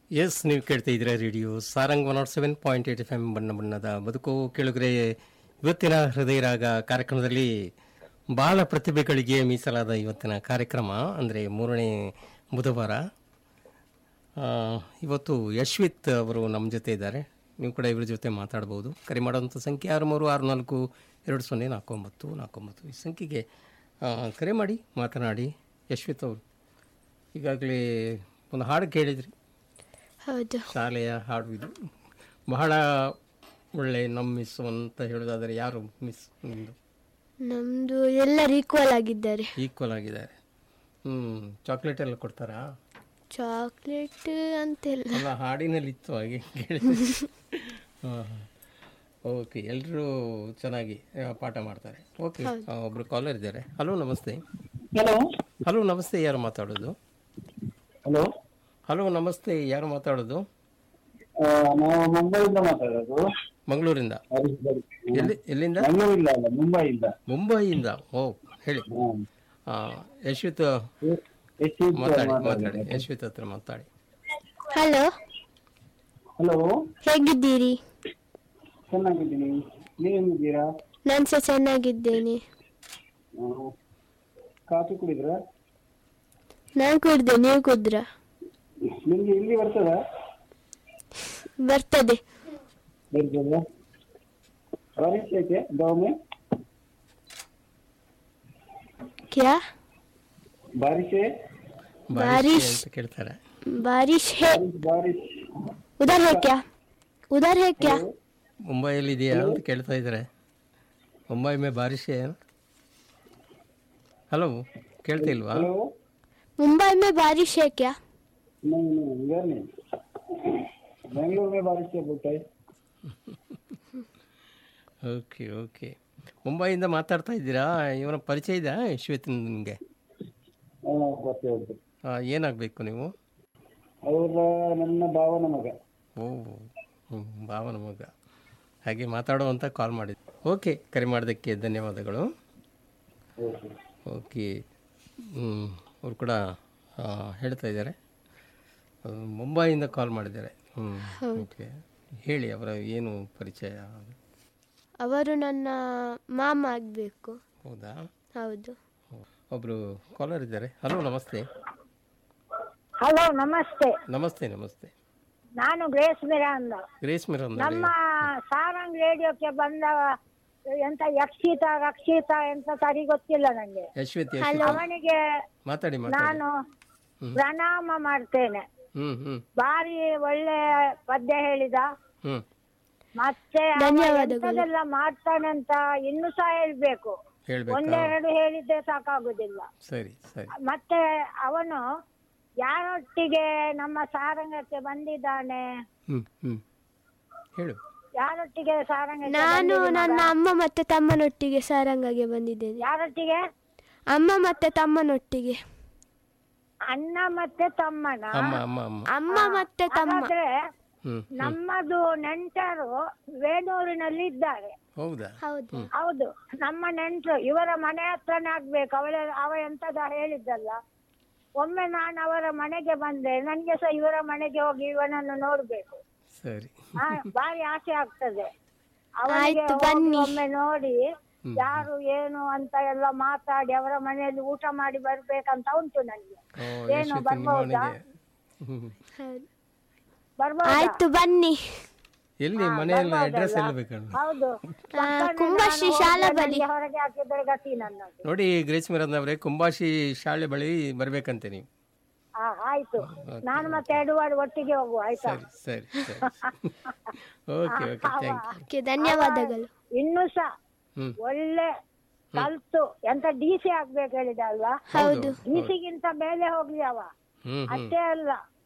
S ನೀವು ಕೇಳ್ತಾ ಇದ್ದೀರಾ radio Sarang one nought seven point eight F M ಬಣ್ಣ ಬಣ್ಣದ ಬದುಕು ಕೇಳುಗರೆ ಇವತ್ತಿನ ಹೃದಯ ರಾಗ ಕಾರ್ಯಕ್ರಮದಲ್ಲಿ ಬಹಳ ಪ್ರತಿಭೆಗಳಿಗೆ ಮೀಸಲಾದ ಇವತ್ತಿನ ಕಾರ್ಯಕ್ರಮ ಅಂದರೆ ಮೂರನೇ ಬುಧವಾರ ಆ, ಇವತ್ತು ಯಶ್ವಿತ್ ಅವರು ನಮ್ಮ ಜೊತೆ ಇದ್ದಾರೆ ನೀವು ಕೂಡ ಇವ್ರ ಜೊತೆ ಮಾತಾಡ್ಬೋದು ಕರೆ ಮಾಡೋಂಥ ಸಂಖ್ಯೆ ಆರು ಮೂರು ಆರು ನಾಲ್ಕು ಎರಡು ಸೊನ್ನೆ ನಾಲ್ಕು ಒಂಬತ್ತು ನಾಲ್ಕು ಒಂಬತ್ತು ಈ ಸಂಖ್ಯೆಗೆ ಆ, ಕರೆ ಮಾಡಿ ಮಾತನಾಡಿ ಯಶ್ವಿತ್ ಅವರು ಈಗಾಗಲೇ ಒಂದು ಹಾಡು ಕೇಳಿದ್ರಿ ಹೌದು ಶಾಲೆಯ ಹಾಡು ಇದು ಬಹಳ ಒಳ್ಳೆ ನಮ್ಮ ಮಿಸ್ ಅಂತ ಹೇಳೋದಾದರೆ ಯಾರು ಮಿಸ್ ನಿಮ್ಮದು ನಮ್ದು ಎಲ್ಲರೂ ಈಕ್ವಲ್ ಆಗಿದ್ದಾರೆ ಈಕ್ವಲ್ ಆಗಿದ್ದಾರೆ ಹ್ಞೂ ಚಾಕ್ಲೇಟ್ ಎಲ್ಲ ಕೊಡ್ತಾರಾ ಚಾಕ್ಲೇಟ್ ಅಂತೆಲ್ಲ ಅಲ್ಲ ಹಾಡಿನಲ್ಲಿ ಇತ್ತು ಹಾಗೆ ಕೇಳಿ ಓಕೆ ಎಲ್ಲರೂ ಚೆನ್ನಾಗಿ ಆ, ಪಾಠ ಮಾಡ್ತಾರೆ ಓಕೆ ಒಬ್ರು ಕಾಲರ್ ಇದ್ದಾರೆ ಹಲೋ ನಮಸ್ತೆ ಹಲೋ ಹಲೋ ನಮಸ್ತೆ ಯಾರು ಮಾತಾಡೋದು ಹಲೋ ಹಲೋ ನಮಸ್ತೆ ಯಾರು ಮಾತಾಡೋದು ನಾವು ಮುಂಬೈಯಿಂದ ಮಾತಾಡೋದು ಮಂಗಳೂರಿಂದ ಹರೀಶ್ ಬರಿ. ಎಲ್ಲಿ ಎಲ್ಲಿಂದ ಬೆಂಗಳೂರಿಲ್ಲ ಅಲ್ಲ ಮುಂಬೈಯಿಂದ ಮುಂಬೈಯಿಂದ ಓ ಹೇಳಿ ಹ್ಮ್. ಆ, ಯಶ್ವಿತ್ ಎ- ಎಷ್ಟು ಇತ್ತು ಮಾತಾಡಿ ಮಾತಾಡಿ. ಮಾತಾಡಿ ಯಶ್ವಿತ್ ಹತ್ರ ಮಾತಾಡಿ ಹಲೋ ಹಲೋ ಹೇಗಿದ್ದೀರಿ ಚೆನ್ನಾಗಿದ್ದೀನಿ ನೀವು ಹೆಂಗಿದ್ದೀರಾ ನಾನು ಸಹ ಚೆನ್ನಾಗಿದ್ದೇನೆ ಹ್ಮ್. ಕಾಫಿ ಕುಡಿದ್ರ ನಾನು ಕುಡ್ದೆ ನೀವು ಕುದ್ರ ನಿಮ್ಗೆ ಇಲ್ಲಿ ಬರ್ತದ ಬರ್ತದೆ ಬರ್ತದ ಬಾರಿಶ್ ಐತೆ ದೌಮೆ ಕ್ಯಾ ಬಾರಿಶೆ ಬಾರಿಶ್ ಬಾರಿಶ್. ಅಂತ ಕೇಳ್ತಾರೆ बारिश है ಬಾರಿಶ್ उधर है क्या उधर है क्या ಮುಂಬೈಯಲ್ಲಿ ಇದೆಯಾ ಅಂತ ಕೇಳ್ತಾ ಇದ್ದಾರೆ ಮುಂಬೈ ಮೇ ಬಾರಿಶ್ ಏನು ಹಲೋ ಕೇಳ್ತಾ ಇಲ್ವಾ ಹಲೋ मुंबई में बारिश है क्या नहीं नहीं इधर नहीं बेंगलोर में बारिश से बोलता है ಓಕೆ ಓಕೆ ಮುಂಬೈಯಿಂದ ಮಾತಾಡ್ತಾ ಇದ್ದೀರಾ ಇವನ ಪರಿಚಯ ಇದೆಯಾ ಯಶ್ವಿತ್ ನಿಮಗೆ हाँ, ಗೊತ್ತೇ ಗೊತ್ತು ಏನಾಗಬೇಕು ನೀವು ಅವರ ನನ್ನ ಭಾವನ ಮಗ ಓ ಹ್ಮ್, ಭಾವನ ಮಗ ಹಾಗೆ ಮಾತಾಡುವಂತ ಕಾಲ್ ಮಾಡಿದ್ದು ಓಕೆ ಕರೆ ಮಾಡೋದಕ್ಕೆ ಧನ್ಯವಾದಗಳು ಓಕೆ ಓಕೆ ಹ್ಮ್, ಅವ್ರು ಕೂಡ ಆ, ಹೇಳ್ತಾ ಇದ್ದಾರೆ ಆ, ಮುಂಬೈಯಿಂದ ಕಾಲ್ ಮಾಡಿದ್ದಾರೆ ಹ್ಞೂ ಓಕೆ ಹೇಳಿ ಅವರ ಏನು ಪರಿಚಯ ಅವರು ನನ್ನ ಮಾಮ ಆಗಬೇಕು ಹೌದಾ ಹೌದು ಒಬ್ಬರು ಕಾಲರ್ ಇದ್ದಾರೆ ಹಲೋ ನಮಸ್ತೆ ಹಲೋ ನಮಸ್ತೆ ನಮಸ್ತೆ ನಮಸ್ತೆ ನಾನು ಗ್ರೇಸ್ ಮಿರಾಂದ ಗ್ರೇಸ್ ಮಿರನ್ ನಮ್ಮ ಸಾರಂಗ್ ರೇಡಿಯೋಕ್ಕೆ ಬಂದ ಎಂತ ಯಕ್ಷಿತ ರಕ್ಷಿತ ಎಂತ ಸರಿ ಗೊತ್ತಿಲ್ಲ ನಂಗೆ ಯಶ್ವಿತ್ ಯಶ್ವಿತ್ ಅವನಿಗೆ ಮಾತಾಡಿ ಮಾತಾಡಿ ನಾನು ಪ್ರಣಾಮ ಮಾಡ್ತೇನೆ ಹ್ಞೂ ಹ್ಞೂ ಬಾರಿ ಒಳ್ಳೆ ಪದ್ಯ ಹೇಳಿದ ಹ್ಞೂ ಮತ್ತೆ ಅವ ಧನ್ಯವಾದಗಳು. ಎಂತದೆಲ್ಲ ಮಾಡ್ತಾನಂತ ಇನ್ನು ಸಹ ಹೇಳ್ಬೇಕು ಹೇಳ್ಬೇಕಾ ಒಂದೆರಡು ಹೇಳಿದ್ದೆ ಸಾಕಾಗುದಿಲ್ಲ ಸರಿ ಸರಿ ಮತ್ತೆ ಅವನು ಯಾರೊಟ್ಟಿಗೆ ನಮ್ಮ ಸಾರಂಗಕ್ಕೆ ಬಂದಿದ್ದಾನೆ ಹ್ಞೂ ಹ್ಞೂ ಹೇಳು ಯಾರೊಟ್ಟಿಗೆ ಸಾರಂಗಕ್ಕೆ ನಾನು ಬಂದಿದ್ದು ಮಗ? ನನ್ನ ಅಮ್ಮ ಮತ್ತೆ ತಮ್ಮನೊಟ್ಟಿಗೆ ಸಾರಂಗಗೆ ಬಂದಿದ್ದೇನೆ ಯಾರೊಟ್ಟಿಗೆ ಅಮ್ಮ ಮತ್ತೆ ತಮ್ಮನೊಟ್ಟಿಗೆ ಅಣ್ಣ ಮತ್ತೆ ತಮ್ಮನ ಅಮ್ಮ ಅಮ್ಮ ಅಮ್ಮ ಅಮ್ಮ ಮತ್ತೆ ತಮ್ಮ ಹಾಗಾದ್ರೆ ಹ್ಞೂ ನಮ್ಮದು ನೆಂಟರು ವೇಣೂರಿನಲ್ಲಿ ಇದ್ದಾರೆ ಹೌದಾ ಹೌದು ಹೌದು ನಮ್ಮ ನೆಂಟರು ಇವರ ಮನೆ ಹತ್ರನೇ ಆಗ್ಬೇಕು ಅವಳ ಅವ ಎಂತದ ಹೇಳಿದ್ದಲ್ಲ ಒಮ್ಮೆ ನಾನು ಅವರ ಮನೆಗೆ ಬಂದೆ ನನ್ಗೆ ಸಹ ಇವರ ಮನೆಗೆ ಹೋಗಿ ಇವನನ್ನು ನೋಡ್ಬೇಕು ಸರಿ ಆ, ಬಾರಿ ಆಸೆ ಆಗ್ತದೆ ಅವನಿಗೆ ಆಯ್ತು, ಹೋಗಿ ಬನ್ನಿ. ಒಮ್ಮೆ ನೋಡಿ ಯಾರು ಏನು ಅಂತ ಎಲ್ಲ ಮಾತಾಡಿ ಅವರ ಮನೆಯಲ್ಲಿ ಊಟ ಮಾಡಿ ಬರ್ಬೇಕಂತ ಉಂಟು ನನಗೆ ಓ ಏನು ಯಶ್ವಿತ್ ನಿಮ್ಮ ಬರ್ಬೋದಾ? ಮನೆಗೆ ಹ್ಞೂ ಹೌದು. ಬರ್ಬೋದಾ ಆಯ್ತು ಬನ್ನಿ ಎಲ್ಲಿ ಮನೆಯಲ್ಲ ಅಡ್ರೆಸ್ ಎಲ್ಲ ಬೇಕಣ್ಣ ಹೌದು ಆ, ಕುಂಬಶ್ರೀ ಶಾಲಾ ಬಳಿ ನನಗೆ ಹೊರಗೆ ಹಾಕಿದ್ರೆ ಗತಿ ನನ್ನದು ನೋಡಿ ಗ್ರೇಸ್ ಮಿರನ್ ಅವರೇ ಕುಂಬಾಶಿ ಶಾಲೆ ಬಳಿ ಬರ್ಬೇಕಂತೆ ನೀವು ಹಾ ಆಯ್ತು ನಾನು ಮತ್ತೆ ಎಡುವಾಡು ಒಟ್ಟಿಗೆ ಹೋಗುವ ಆಯ್ತಾ ಸರಿ ಸರಿ ಸರಿ okay okay thank you okay ಧನ್ಯವಾದಗಳು ಇನ್ನು ಸಹ ಹ್ಮ್ ಒಳ್ಳೆ ಕಲ್ತು ಎಂತ ಡಿ ಸಿ ಆಗ್ಬೇಕು ಹೇಳಿದ ಅಲ್ವಾ ಹೌದು ಡಿ ಸಿಗಿಂತ ಮೇಲೆ ಹೋಗ್ಲಿ ಅವ ಹ್ಮ್ ಹ್ಮ್ ಅಷ್ಟೇ ಅಲ್ಲ